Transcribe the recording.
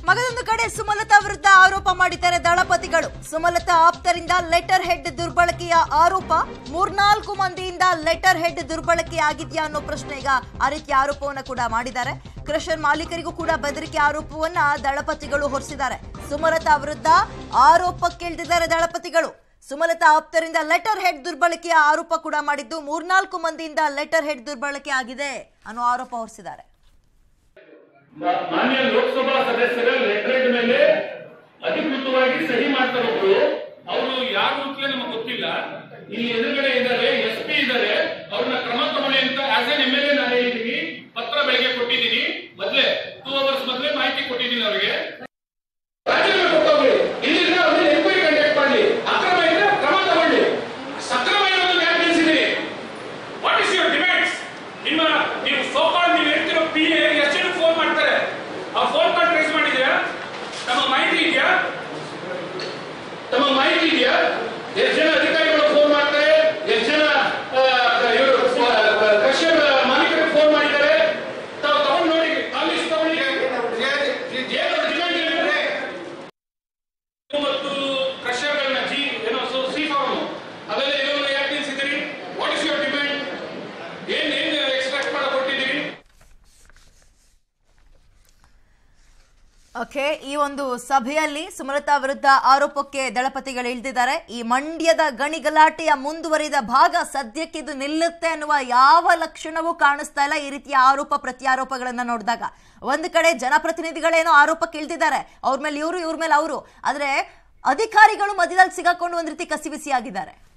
ಮಗದೊಂದು ಕಡೆ ಸುಮಲತಾ ವಿರುದ್ಧ ಆರೋಪ ಮಾಡಿದ್ದಾರೆ ದಳಪತಿಗಳು ಸುಮಲತಾ ಆಪ್ತರಿಂದ ಲೆಟರ್ ಹೆಡ್ ದುರ್ಬಳಕೆಯ ಆರೋಪ ಮೂರ್ನಾಲ್ಕು ಮಂದಿಯಿಂದ ಲೆಟರ್ ಹೆಡ್ ದುರ್ಬಳಕೆ ಆಗಿದ್ಯಾ ಅನ್ನೋ ಪ್ರಶ್ನೆ ಈಗ ಆ ರೀತಿಯ ಆರೋಪವನ್ನ ಕೂಡ ಮಾಡಿದ್ದಾರೆ ಕ್ರಷರ್ ಮಾಲೀಕರಿಗೂ ಕೂಡ ಬೆದರಿಕೆ ಆರೋಪವನ್ನ ದಳಪತಿಗಳು ಹೊರಿಸಿದ್ದಾರೆ ಸುಮಲತಾ ವಿರುದ್ಧ ಆರೋಪ ಕೇಳ್ತಿದ್ದಾರೆ ದಳಪತಿಗಳು ಸುಮಲತಾ ಆಪ್ತರಿಂದ ಲೆಟರ್ ಹೆಡ್ ದುರ್ಬಳಕೆಯ ಆರೋಪ ಕೂಡ ಮಾಡಿದ್ದು ಮೂರ್ನಾಲ್ಕು ಮಂದಿಯಿಂದ ಲೆಟರ್ ಹೆಡ್ ದುರ್ಬಳಕೆ ಆಗಿದೆ ಅನ್ನೋ ಆರೋಪ ಹೊರಿಸಿದ್ದಾರೆ ಮಾ- ಮಾನ್ಯ ಲೋಕಸಭಾ ಸದಸ್ಯರ ಲೆಟರೇಟ್ ಮೇಲೆ ಅಧಿಕೃತವಾಗಿ ಸಹಿ ಮಾಡ್ತಾರೊಬ್ರು ಅವರು ಯಾರು ಅಂತಲೇ ನಮಗೆ ಗೊತ್ತಿಲ್ಲ ಇಲ್ಲಿ ಎದುರುಗಡೆ ಇದ್ದಾರೆ ಎಸ್ ಪಿ ಇದ್ದಾರೆ ಅವ್ರನ್ನ ಕ್ರಮ ತಗೊಳ್ಳಿ ಅಂತ as an M L A ನಾನು ಹೇಳಿದ್ದೀನಿ ಪತ್ರ ಬೆಳಗ್ಗೆ ಕೊಟ್ಟಿದ್ದೀನಿ ಮೊದಲೇ ಟೂ ಅವರ್ಸ್ ಮೊದಲೇ ಮಾಹಿತಿ ಕೊಟ್ಟಿದ್ದೀನಿ ಅವರಿಗೆ ರಾಜೀನಾಮೆ ಕೊಟ್ಟೋಗ್ಲಿ ಇಲ್ಲಿಂದ ಅವ್ರನ್ನ ಎನ್ಕ್ವೈರಿ ಕಂಡಕ್ಟ್ ಮಾಡಲಿ ಅಕ್ರಮ ಇದ್ರೆ ಕ್ರಮ ತಗೊಳ್ಳಿ ಸಕ್ರಮ ಇರೋದನ್ನ ಯಾಕೆ ನಿಲ್ಸಿದ್ದೀರಿ ವಾಟ್ ಇಸ್ ಯುವರ್ ಡಿಮ್ಯಾಂಡ್ಸ್ ನಿಮ್ಮ ನೀವು ಸೋಕಾಲ್ ನೀವು ಹೇಳ್ತಿರೋ ಪಿ ಎ ಎಷ್ಟು ಜನ ಫೋನ್ ಮಾಡ್ತಾರೆ ಆ ಫೋನ್ ಕಾಲ್ ಟ್ರೇಸ್ ಮಾಡಿದ್ಯಾ ತಮ್ಮ ಮಾಹಿತಿ ಇದೆಯಾ ತಮ್ಮ ಮಾಹಿತಿ ಇದೆಯಾ ಎಷ್ಟು ಜನ ಅಧಿಕಾರಿಗಳು ಫೋನ್ ಮಾಡ್ತಾರೆ ಎಷ್ಟು ಜನ ಇವರು ಕಶ್ಯಪ್ ಮಾಲೀಕರಿಗೆ ಫೋನ್ ಮಾಡಿದ್ದಾರೆ ತಾವು ತಗೊಂಡು ನೋಡಿ ಕಾಲೇಜ್ ತಗೊಂಡು ಏನು ಡಿಮ್ಯಾಂಡ್ ಏನಿದೆ ಮತ್ತು ಕ್ರಷರ್ಗಳನ್ನ ಜಿ ಏನೋ ಸಿ ಫಾರ್ಮ್ ಅವೆಲ್ಲ ಇರೋರು ಯಾಕೆ ನಿಲ್ಸಿದ್ದೀರಿ ವಾಟ್ ಇಸ್ ಯುವರ್ ಡಿಮ್ಯಾಂಡ್ ಏನ್ ಏನ್ ಎಕ್ಸ್ಟ್ರಾಕ್ಟ್ ಮಾಡಕ್ ಕೊಟ್ಟಿದ್ದೀರಿ ಓಕೆ ಈ ಒಂದು ಸಭೆಯಲ್ಲಿ ಸುಮಲತಾ ವಿರುದ್ಧ ಆರೋಪಕ್ಕೆ ದಳಪತಿಗಳು ಇಳಿದಿದ್ದಾರೆ ಈ ಮಂಡ್ಯದ ಗಣಿ ಗಲಾಟೆಯ ಮುಂದುವರಿದ ಭಾಗ ಸದ್ಯಕ್ಕೆ ಇದು ನಿಲ್ಲುತ್ತೆ ಅನ್ನುವ ಯಾವ ಲಕ್ಷಣವೂ ಕಾಣಿಸ್ತಾ ಇಲ್ಲ ಈ ರೀತಿಯ ಆರೋಪ ಪ್ರತ್ಯಾರೋಪಗಳನ್ನ ನೋಡಿದಾಗ ಒಂದು ಕಡೆ ಜನಪ್ರತಿನಿಧಿಗಳೇನೋ ಆರೋಪಕ್ಕೆ ಇಳಿದಿದ್ದಾರೆ ಅವ್ರ ಮೇಲೆ ಇವರು ಇವ್ರ ಮೇಲೆ ಅವರು ಆದ್ರೆ ಅಧಿಕಾರಿಗಳು ಮಧ್ಯದಲ್ಲಿ ಸಿಗಾಕೊಂಡು ಒಂದ್ ರೀತಿ ಕಸಿವಿಸಿಯಾಗಿದ್ದಾರೆ